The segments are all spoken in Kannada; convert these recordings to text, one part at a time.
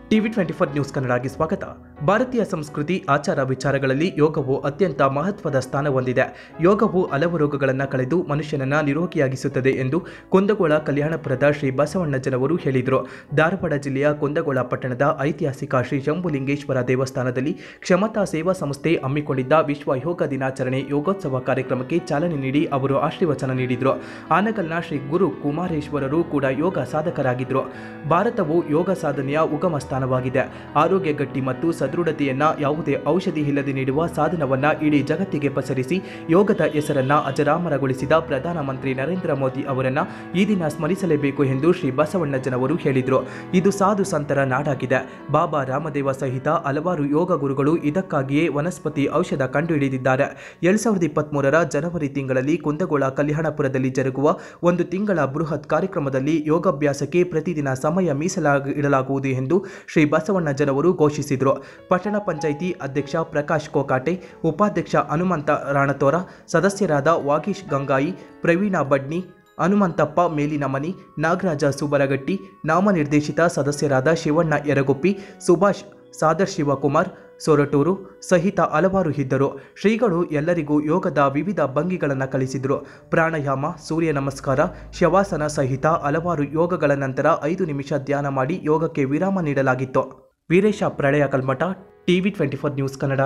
ಟಿವಿ ಟ್ವೆಂಟಿ ಫೋರ್ ನ್ಯೂಸ್ ಕನ್ನಡಗೆ ಸ್ವಾಗತ ಭಾರತೀಯ ಸಂಸ್ಕೃತಿ ಆಚಾರ ವಿಚಾರಗಳಲ್ಲಿ ಯೋಗವು ಅತ್ಯಂತ ಮಹತ್ವದ ಸ್ಥಾನ ಹೊಂದಿದೆ ಯೋಗವು ಹಲವು ರೋಗಗಳನ್ನು ಕಳೆದು ಮನುಷ್ಯನನ್ನ ನಿರೋಗಿಯಾಗಿಸುತ್ತದೆ ಎಂದು ಕುಂದಗೋಳ ಕಲ್ಯಾಣಪುರದ ಶ್ರೀ ಬಸವಣ್ಣಜನವರು ಹೇಳಿದರು ಧಾರವಾಡ ಜಿಲ್ಲೆಯ ಕುಂದಗೋಳ ಪಟ್ಟಣದ ಐತಿಹಾಸಿಕ ಶ್ರೀ ಶಂಭುಲಿಂಗೇಶ್ವರ ದೇವಸ್ಥಾನದಲ್ಲಿ ಕ್ಷಮತಾ ಸೇವಾ ಸಂಸ್ಥೆ ಹಮ್ಮಿಕೊಂಡಿದ್ದ ವಿಶ್ವ ಯೋಗ ದಿನಾಚರಣೆ ಯೋಗೋತ್ಸವ ಕಾರ್ಯಕ್ರಮಕ್ಕೆ ಚಾಲನೆ ನೀಡಿ ಅವರು ಆಶೀರ್ವಚನ ನೀಡಿದರು ಆನಗಲ್ನ ಶ್ರೀ ಗುರು ಕುಮಾರೇಶ್ವರರು ಕೂಡ ಯೋಗ ಸಾಧಕರಾಗಿದ್ದರು ಭಾರತವು ಯೋಗ ಸಾಧನೆಯ ಉಗಮ ಸ್ಥಾನವಾಗಿದೆ ಆರೋಗ್ಯ ಗಟ್ಟಿ ಮತ್ತು ಸದೃಢತೆಯನ್ನ ಯಾವುದೇ ಔಷಧಿ ಇಲ್ಲದೆ ನೀಡುವ ಸಾಧನವನ್ನ ಇಡೀ ಜಗತ್ತಿಗೆ ಪಸರಿಸಿ ಯೋಗದ ಹೆಸರನ್ನ ಅಜರಾಮರಗೊಳಿಸಿದ ಪ್ರಧಾನಮಂತ್ರಿ ನರೇಂದ್ರ ಮೋದಿ ಅವರನ್ನ ಈ ದಿನ ಸ್ಮರಿಸಲೇಬೇಕು ಎಂದು ಶ್ರೀ ಬಸವಣ್ಣಜನವರು ಹೇಳಿದರು ಇದು ಸಾಧು ಸಂತರ ನಾಡಾಗಿದೆ ಬಾಬಾ ರಾಮದೇವ ಸಹಿತ ಹಲವಾರು ಯೋಗ ಗುರುಗಳು ಇದಕ್ಕಾಗಿಯೇ ವನಸ್ಪತಿ ಔಷಧ ಕಂಡುಹಿಡಿದಿದ್ದಾರೆ ಎರಡ್ ಸಾವಿರದ ಇಪ್ಪತ್ಮೂರರ ಜನವರಿ ತಿಂಗಳಲ್ಲಿ ಕುಂದಗೋಳ ಕಲ್ಯಾಣಪುರದಲ್ಲಿ ಜರುಗುವ ಒಂದು ತಿಂಗಳ ಬೃಹತ್ ಕಾರ್ಯಕ್ರಮದಲ್ಲಿ ಯೋಗಾಭ್ಯಾಸಕ್ಕೆ ಪ್ರತಿದಿನ ಸಮಯ ಮೀಸಲಾಗಿ ಇಡಲಾಗುವುದು ಎಂದು ಶ್ರೀ ಬಸವಣ್ಣಜನವರು ಘೋಷಿಸಿದರು ಪಟ್ಟಣ ಪಂಚಾಯಿತಿ ಅಧ್ಯಕ್ಷ ಪ್ರಕಾಶ್ ಕೋಕಾಟೆ ಉಪಾಧ್ಯಕ್ಷ ಹನುಮಂತ ರಾಣತೋರ ಸದಸ್ಯರಾದ ವಾಗೀಶ್ ಗಂಗಾಯಿ ಪ್ರವೀಣ ಬಡ್ನಿ ಹನುಮಂತಪ್ಪ ಮೇಲಿನಮನಿ ನಾಗರಾಜ ಸುಬರಗಟ್ಟಿ ನಾಮನಿರ್ದೇಶಿತ ಸದಸ್ಯರಾದ ಶಿವಣ್ಣ ಯರಗುಪ್ಪಿ ಸುಭಾಷ್ ಸಾದರ್ ಶಿವಕುಮಾರ್ ಸೊರಟೂರು ಸಹಿತ ಹಲವಾರು ಇದ್ದರು ಶ್ರೀಗಳು ಎಲ್ಲರಿಗೂ ಯೋಗದ ವಿವಿಧ ಭಂಗಿಗಳನ್ನು ಕಲಿಸಿದರು ಪ್ರಾಣಾಯಾಮ ಸೂರ್ಯ ನಮಸ್ಕಾರ ಶವಾಸನ ಸಹಿತ ಹಲವಾರು ಯೋಗಗಳ ನಂತರ ಐದು ನಿಮಿಷ ಧ್ಯಾನ ಮಾಡಿ ಯೋಗಕ್ಕೆ ವಿರಾಮ ನೀಡಲಾಗಿತ್ತು ವೀರೇಶ ಪ್ರಳಯ Kalmath TV twenty four news Kannada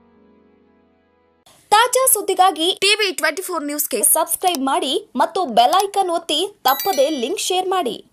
ತಾಜಾ ಸುದ್ದಿಗಾಗಿ ಟಿವಿ ಟ್ವೆಂಟಿ ಫೋರ್ ನ್ಯೂಸ್ಗೆ ಸಬ್ಸ್ಕ್ರೈಬ್ ಮಾಡಿ ಮತ್ತು ಬೆಲ್ ಐಕಾನ್ ಒತ್ತಿ ತಪ್ಪದೇ ಲಿಂಕ್ ಶೇರ್ ಮಾಡಿ